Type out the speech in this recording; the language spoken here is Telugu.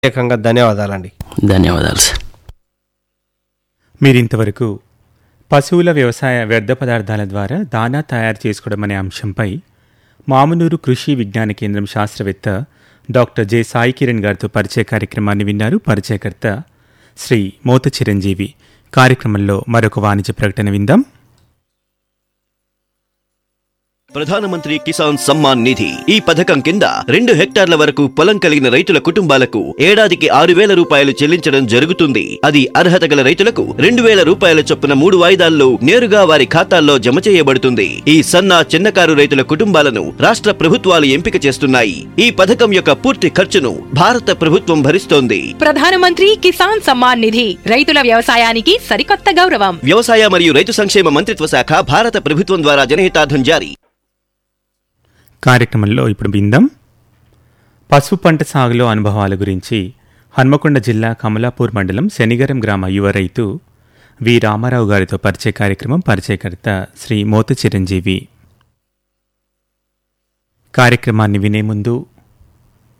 ప్రత్యేకంగా ధన్యవాదాలండి ధన్యవాదాలు సార్ మీరింతవరకు పశువుల వ్యవసాయ వ్యర్థ పదార్థాల ద్వారా దానా తయారు చేసుకోవడం అనే అంశంపై మామునూరు కృషి విజ్ఞాన కేంద్రం శాస్త్రవేత్త డాక్టర్ జె సాయి కిరణ్ గారితో పరిచయ కార్యక్రమాన్ని విన్నారు పరిచయకర్త శ్రీ మోత చిరంజీవి కార్యక్రమంలో మరొక వాణిజ్య ప్రకటన విందాం ప్రధానమంత్రి కిసాన్ సమ్మాన్ నిధి ఈ పథకం కింద రెండు హెక్టార్ల వరకు పొలం కలిగిన రైతుల కుటుంబాలకు ఏడాదికి ఆరు వేల రూపాయలు చెల్లించడం జరుగుతుంది అది అర్హత గల రైతులకు రెండు వేల రూపాయల చొప్పున మూడు వాయిదాల్లో నేరుగా వారి ఖాతాల్లో జమ చేయబడుతుంది ఈ సన్న చిన్నకారు రైతుల కుటుంబాలను రాష్ట్ర ప్రభుత్వాలు ఎంపిక చేస్తున్నాయి ఈ పథకం యొక్క పూర్తి ఖర్చును భారత ప్రభుత్వం భరిస్తోంది ప్రధానమంత్రి కిసాన్ సమ్మాన్ నిధి రైతుల వ్యవసాయానికి సరికొత్త గౌరవం వ్యవసాయ మరియు రైతు సంక్షేమ మంత్రిత్వ శాఖ భారత ప్రభుత్వం ద్వారా జనహితార్థం జారీ కార్యక్రమంలో ఇప్పుడు విందాం పసుపు పంట సాగులో అనుభవాల గురించి హన్మకొండ జిల్లా కమలాపూర్ మండలం శనిగరం గ్రామ యువ రైతు వి రామారావు గారితో పరిచయ కార్యక్రమం పరిచయకర్త శ్రీ మోత చిరంజీవి కార్యక్రమాన్ని వినే ముందు